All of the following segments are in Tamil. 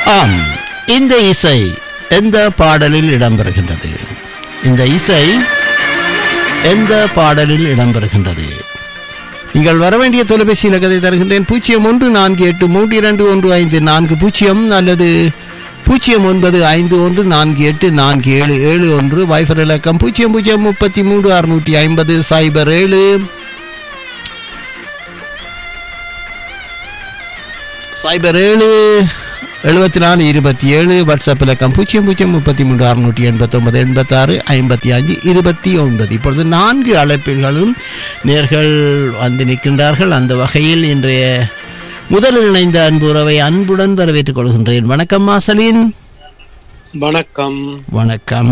ஆம் இந்த இசை எந்த பாடலில் இடம்பெறுகின்றது இந்த இசை எந்த பாடலில் இடம்பெறுகின்றது நீங்கள் வர வேண்டிய தொலைபேசி இலக்கத்தை தருகின்றேன் பூஜ்ஜியம் ஒன்று நான்கு எட்டு மூன்று இரண்டு ஒன்று ஐந்து நான்கு பூஜ்ஜியம் அல்லது பூஜ்ஜியம் ஒன்பது ஐந்து ஒன்று நான்கு எட்டு நான்கு ஏழு ஏழு ஒன்று வைஃபர் இலக்கம் பூஜ்ஜியம் பூஜ்ஜியம் முப்பத்தி மூன்று அறுநூற்றி ஐம்பது சைபர் ஏழு சைபர் ஏழு எழுபத்தி நாலு இருபத்தி ஏழு வாட்ஸ்அப் இலக்கம் பூஜ்ஜியம் பூஜ்ஜியம் முப்பத்தி மூன்று அறுநூற்றி எண்பத்தொன்பது எண்பத்தாறு ஐம்பத்தி அஞ்சு இருபத்தி ஒன்பது இப்பொழுது நான்கு அழைப்புகளும் நேர்கள் வந்து நிற்கின்றார்கள் அந்த வகையில் இன்றைய முதலில் இணைந்த அன்பு உறவை அன்புடன் வரவேற்றுக் கொள்கின்றேன் வணக்கம் மாசலின் வணக்கம் வணக்கம்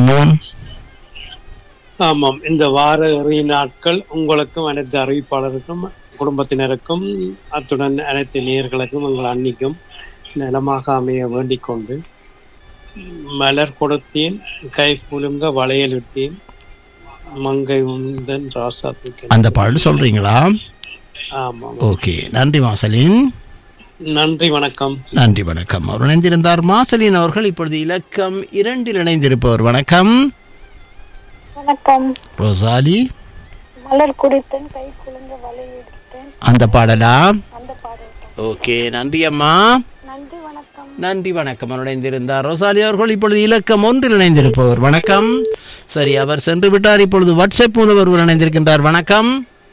ஆமாம் இந்த வார இறுதி நாட்கள் உங்களுக்கும் அனைத்து அறிவிப்பாளருக்கும் குடும்பத்தினருக்கும் அத்துடன் அனைத்து நேயர்களுக்கும் உங்கள் அன்னிக்கும் நலமாக அமைய வேண்டிக் கொண்டு மலர் கொடுத்தேன் கை குலுங்க வளையலிட்டேன் மங்கை உந்தன் ராசா தூக்கி அந்த பாடல் சொல்றீங்களா ஆமாம் ஓகே நன்றி மாசலின் நன்றி வணக்கம் நன்றி வணக்கம் அவர் இணைந்திருந்தார் மாசலின் அவர்கள் இப்பொழுது இலக்கம் இரண்டில் இணைந்திருப்பவர் வணக்கம் வணக்கம் ரோசாலி மலர் குடித்தேன் கை குலுங்க வலையெடுத்தேன் அந்த பாடலா அந்த பாடல் தான். ஓகே நன்றி அம்மா நன்றி வணக்கம் நன்றி வணக்கம் அவர் இணைந்திருந்தார் ரோசாலி அவர்கள் இப்பொழுது இலக்கம் ஒன்றில் இணைந்திருப்பவர் வணக்கம் சரி அவர் சென்று விட்டார் இப்பொழுது வாட்ஸ்அப் மூலம் ஒருவர் இணைந்திருக்கின்றார் வணக்கம்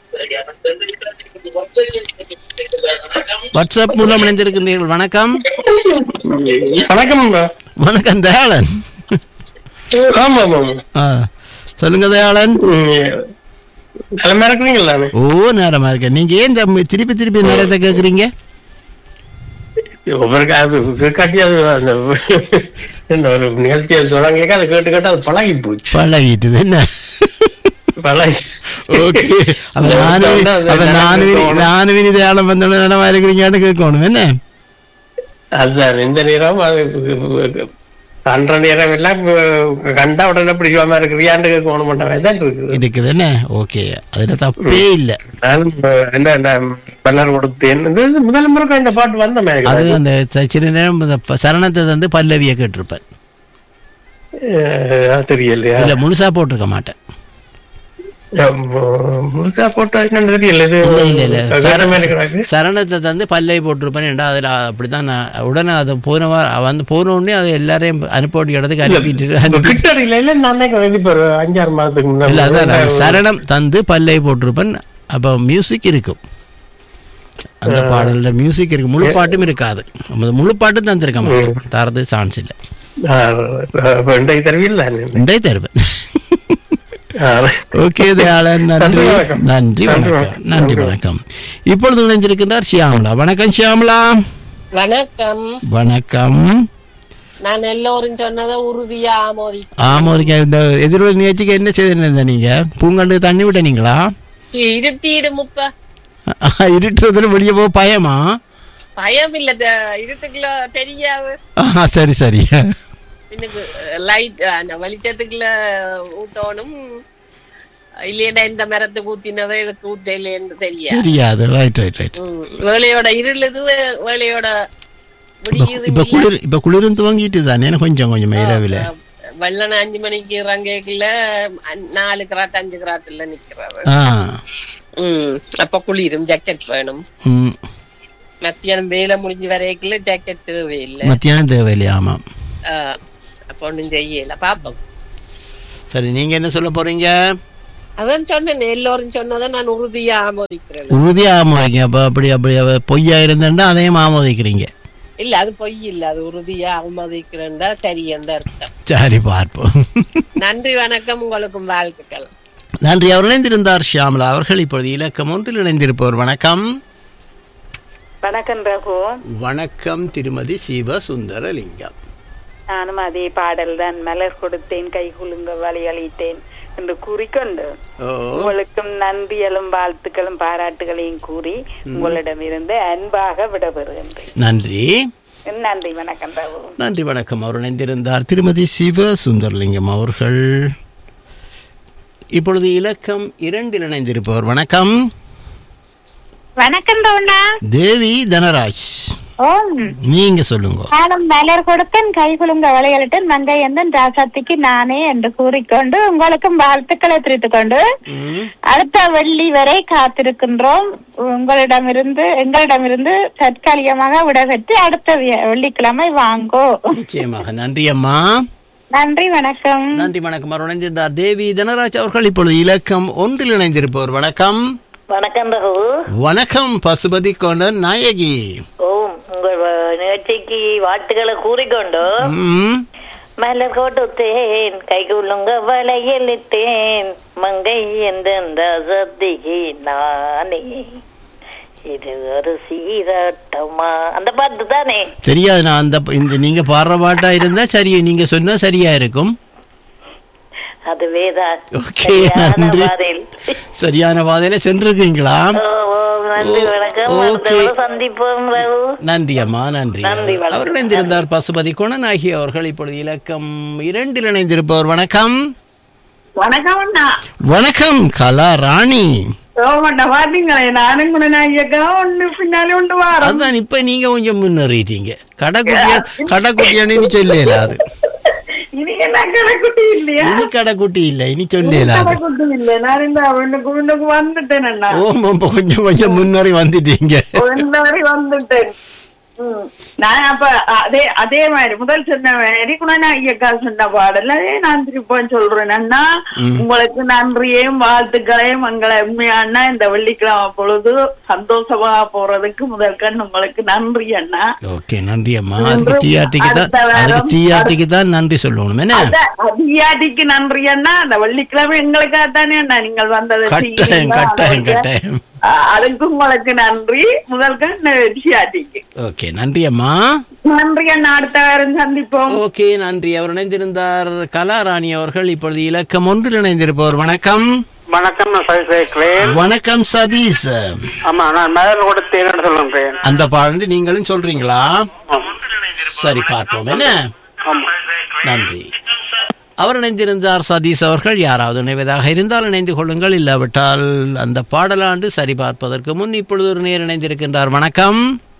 வாட்ஸ்அப் மூலம் இணைந்திருக்கின்றீர்கள் வணக்கம் வணக்கம் வணக்கம் தயாளன் ஆமா ஆமா ஆமா. ஆ, சொல்லுங்க தயாளன் ம், நலமா இருக்கிறீங்களா ஓ நேரமா இருக்கேன் நீங்க ஏன் இந்த திருப்பி திருப்பி நேரத்தை கேக்குறீங்க ஒவ்வொரு காட்டி அது அந்த என்ன ஒரு நிகழ்ச்சியை சொல்றாங்க அதை கேட்டு கேட்டு அது பழகி போச்சு பழகிட்டுது என்ன பழகி ஓகே அப்ப நானு அப்ப நானு நானு வினி தயாளம் வந்தோட நேரமா இருக்கிறீங்கன்னு கேட்கணும் என்ன அதுதான் இந்த நேரம் அது அன்ற நேரம் எல்லாம் கண்டா உடனே பிடிக்காம இருக்கிறியான்னு கேட்கணும் மாட்டேன் தான் இருக்குது இருக்குது என்ன ஓகே அதுல தப்பே இல்ல நான் என்ன இந்த பல்லர் கொடுத்தேன் இது முதல் முறை இந்த பாட்டு வந்த மாதிரி அது அந்த ச- சில நேரம் இந்த ப- சரணத்தை வந்து பல்லவிய கேட்டிருப்பேன் அஹ், தெரியலையா இல்ல முழுசா போட்டிருக்க மாட்டேன் முழுசா போட்டா என்னன்னு தெரியல இது இல்ல இல்ல இல்ல கேட்ட மாதிரி கிடக்கு. சரணத்தை தந்து பல்லவி போட்டிருப்பேன் ஏன்டா அதுல அப்படித்தான் நான் உடனே அது போன வாரம் வந்து போன உடனே அது எல்லாரையும் அனுப்பி இடத்துக்கு அனுப்பிட்டு இப்ப அனுப்பி கிட்ட அடிக்கல இல்ல நான் தான் இப்ப ஒரு அஞ்சாறு மாதத்துக்கு இல்ல அதான் நான் முன்னாடி சரணம் தந்து பல்லை போட்டிருப்பேன் அப்போ மியூசிக் இருக்கும் அந்த பாடல்ல மியூசிக் இருக்கு முழு பாட்டும் இருக்காது நம்ம முழு பாட்டும் தந்திருக்க மாட்டோம் தரது சான்ஸ் இல்லை இன்றைக்கு தருவில்ல ரெண்டே தருவேன் ஓகே தயாளன் நன்றி நன்றி, வணக்கம். நன்றி நன்றி, வணக்கம் வணக்கம். நன்றி வணக்கம் இப்பொழுது இணைந்திருக்கின்றார் ஷியாமலா வணக்கம் ஷியாமலா வணக்கம் வணக்கம் நான் எல்லோரும் சொன்னதை உறுதியா ஆமோதி ஆமோரிக்கா இந்த எதிர்வரை நிகழ்ச்சிக்கு என்ன செய்திருந்த நீங்க பூங்கண்டு தண்ணி விட்டனீங்களா இருட்டிடு முப்ப இருட்டுறதுல வெளியே போக பயமா பயம் இல்ல த- இருட்டுக்குள்ள தெரியாது ஆ, சரி சரி எனக்கு லைட் அந்த வெளிச்சத்துக்குள்ள ஊத்தணும் இல்லையா இந்த மரத்துக்கு ஊத்தினதை இதுக்கு ஊத்த இல்லைன்னு தெரியாது தெரியாது ரைட் ரைட் ரைட் ம், வேலையோட இருளுது வே- வேலையோட விடியுது இப்ப குளிர் இப்ப குளிரும் துவங்கிட்டு தானே கொஞ்சம் கொஞ்சம் இரவில் வெள்ளன அஞ்சு மணிக்கு இறங்கல நாலு கிராத் அஞ்சு கிராத்துல நிக்கிறாரு ஆ ம் அப்ப குளிரும் ஜாக்கெட் வேணும் ம், மத்தியானம் வேலை முடிஞ்சு வரைக்குள்ள ஜாக்கெட் தேவையில்லை மத்தியானம் தேவையில்லை ஆமாம் ஆ, அப்ப ஒண்ணும் செய்யல பாப்போம் சரி நீங்க என்ன சொல்ல போறீங்க அதான் சொன்னேன் எல்லோரும் சொன்னதை நான் உறுதியா ஆமோதிக்கிறேன் உறுதியா ஆமோதிங்க அப்ப அப்படி அப்படி அவ பொய்யா இருந்தேன்டா அதையும் ஆமோதிக்கிறீங்க இல்ல அது பொய் இல்ல அது உறுதியா ஆமோதிக்கிறேன்டா சரி என்ற அர்த்தம் சரி பார்ப்போம் நன்றி வணக்கம் உங்களுக்கும் வாழ்த்துக்கள் நன்றி அவர் இணைந்திருந்தார் ஷியாமலா அவர்கள் இப்பொழுது இலக்கம் ஒன்றில் இணைந்திருப்பவர் வணக்கம் வணக்கம் ரகு வணக்கம் திருமதி சிவ சுந்தரலிங்கம் நானும் அதே பாடல் தான் மலர் கொடுத்தேன் கை குலுங்க வழியளித்தேன் என்று கூறிக்கொண்டு ஓ உங்களுக்கும் நன்றியலும் வாழ்த்துக்களும் பாராட்டுகளையும் கூறி உங்களிடமிருந்து அன்பாக விடைபெறுகின்றேன் நன்றி நன்றி வணக்கம் ரகு நன்றி வணக்கம் அவர் இணைந்திருந்தார் திருமதி சிவ சுந்தரலிங்கம் அவர்கள் இப்பொழுது இலக்கம் இரண்டில் இணைந்திருப்பவர் வணக்கம் வணக்கம் தோண்டா தேவி தனராஜ் ஓம் நீங்க சொல்லுங்க நானும் மலர் கொடுத்தேன் கை குலுங்க வளையலிட்டேன் மங்கை எந்தன் ராசாத்திக்கு நானே என்று கூறிக்கொண்டு உங்களுக்கும் வாழ்த்துக்களை தெரிவித்துக் கொண்டு ம், அடுத்த வெள்ளி வரை காத்திருக்கின்றோம் உங்களிடமிருந்து எங்களிடமிருந்து தற்காலிகமாக விடைபெற்று அடுத்த வெ- வெள்ளிக்கிழமை வாங்கோ நிச்சயமாக நன்றி அம்மா நன்றி வணக்கம் நன்றி வணக்கம் அவர் இணைந்திருந்தார் தேவி தனராஜ் அவர்கள் இப்பொழுது இலக்கம் ஒன்றில் இணைந்திருப்பவர் வணக்கம் வணக்கம் ரகு வணக்கம் பசுபதி கொண்டன் நாயகி ஓம் உங்கள் வ- நிகழ்ச்சிக்கு வாழ்த்துக்களை கூறிக்கொண்டு ம், மலர் கொடுத்தேன் கைகுலுங்க வளையலிட்டேன் மங்கை எந்த சத்திகி நானே இது ஒரு சீராட்டமா அந்த பாட்டு தானே தெரியாது நான் அந்த இந்த நீங்க பாடுற பாட்டா இருந்தா சரி நீங்க சொன்னா சரியா இருக்கும் அதுவேதான் ஓகே சரியான நன்றி பதில். சரியான பாதையில சென்றிருக்கீங்களா ஓ, ஓ, நன்றி ஓ, வணக்கம் ஓகே. அடுத்த தடவை சந்திப்போம் ரகு நன்றி அம்மா நன்றி நன்றி, வணக்கம். அவர் இணைந்திருந்தார் பசுபதி குணநாயகி அவர்கள் இப்பொழுது இலக்கம் இரண்டில் இணைந்திருப்பவர் வணக்கம் வணக்கம் அண்ணா வணக்கம் கலா ராணி ஓமாட்டா பாத்தீங்களே நானும் கூட நான் ஐயக்கா ஒண்ணு பின்னாலே ஒன்று வாரம் அதான் இப்ப நீங்க கொஞ்சம் முன்னேறிட்டீங்க கடைக்குட்டியா கடைக்குட்டியானு இனி சொல்லல அது இது என்ன கடைக்குட்டி இல்லையா இனி கடைக்குட்டி இல்ல இனி சொல்லல அது கடைக்குட்டி இல்ல நான் இந்த அவனுக்கு உனக்கு வந்துட்டேன் அண்ணா ஓம் இப்ப கொஞ்சம் கொஞ்சம் முன்னேறி வந்துட்டீங்க இந்த வரை வந்துட்டேன் ம். நான் அப்ப அதே அதே மாதிரி முதல் சொன்ன மாதிரி கூட நான் ஐயக்கா சொன்ன பாடல அதே நான் திருப்பம் சொல்றேன் அண்ணா உங்களுக்கு நன்றியையும் வாழ்த்துக்களையும் எங்களை உண்மையாண்ணா இந்த வெள்ளிக்கிழமை பொழுது சந்தோஷமா போறதுக்கு முதல் கண் உங்களுக்கு நன்றி அண்ணா ஓகே நன்றி அம்மா அதுக்கு டிஆர்டிக்கு தான் அடுத்த வாரம் அதுக்கு டிஆர்டிக்கு தான் நன்றி சொல்லணும் என்ன அதிகாரிக்கு நன்றி அண்ணா அந்த வெள்ளிக்கிழமை எங்களுக்காக தானே அண்ணா நீங்கள் வந்தது கட்டாயம் செய்யுங்க. கட்டாயம் அதற்கு- கட்டாயம் ஆ, அதுக்கு உங்களுக்கு நன்றி முதல் கண் டிஆர்டிக்கு ஓகே நன்றி அம்மா நன்றி அண்ணா அடுத்த வாரம் சந்திப்போம் ஓகே நன்றி அவர் இணைந்திருந்தார் கலாராணி அவர்கள் இப்பொழுது இலக்கம் ஒன்றில் இணைந்திருப்பவர் வணக்கம் வணக்கம் நான் சரி சேர்க்கிறேன் வணக்கம் சதீஷ் ஆமா நான் மேல கொடுத்தேன்னு சொல்லுறேன் அந்த பாடண்டு நீங்களும் சொல்றீங்களா சரி பார்ப்போம் என்ன ஆமா நன்றி அவர் இணைந்திருந்தார் சதீஷ் அவர்கள் யாராவது இணைவதாக இருந்தால் இணைந்து கொள்ளுங்கள் இல்லாவிட்டால் அந்த பாடலாண்டு சரி பார்ப்பதற்கு முன் இப்பொழுது ஒரு நேர் இணைந்திருக்கின்றார் வணக்கம்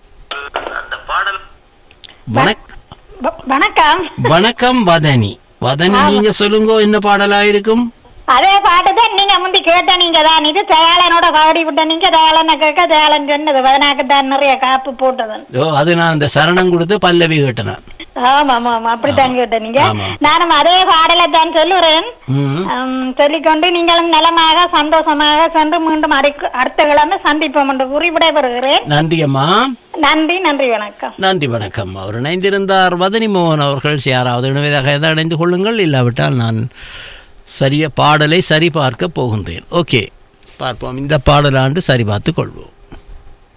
வணக்- வ- வணக்கம் வணக்கம் வதனி வதனி நீங்க சொல்லுங்க என்ன பாடலா இருக்கும் அதே பாட்டு தான் நீங்க முந்தி கேட்ட நீங்க தான் இது தயாளனோட பாடி விட்ட நீங்க தயாளனை கேட்க தயாளன் சொன்னது பதினாக்கு தான் நிறைய காப்பு போட்டது ஓ அது நான் அந்த சரணம் கொடுத்து பல்லவி கேட்டேன் ஆமா ஆமா ஆமா அப்படித்தான் கேட்டேன் நீங்க ஆமா. நானும் அதே பாடலை தான் சொல்லுறேன் ம் உம், சொல்லிக்கொண்டு நீங்களும் நலமாக சந்தோஷமாக சென்று மீண்டும் அடுக்க- அடுத்த கிழமை சந்திப்போம் என்று கூறி விடைபெறுகிறேன் நன்றி அம்மா நன்றி நன்றி வணக்கம் நன்றி வணக்கம் அவர் இணைந்திருந்தார் வதனி மோகன் அவர்கள் யாராவது இணைவதாக ஏதாவது இணைந்து கொள்ளுங்கள் இல்லாவிட்டால் நான் சரிய பாடலை சரி பார்க்க போகின்றேன் ஓகே பார்ப்போம் இந்த பாடலாண்டு சரி பார்த்து கொள்வோம்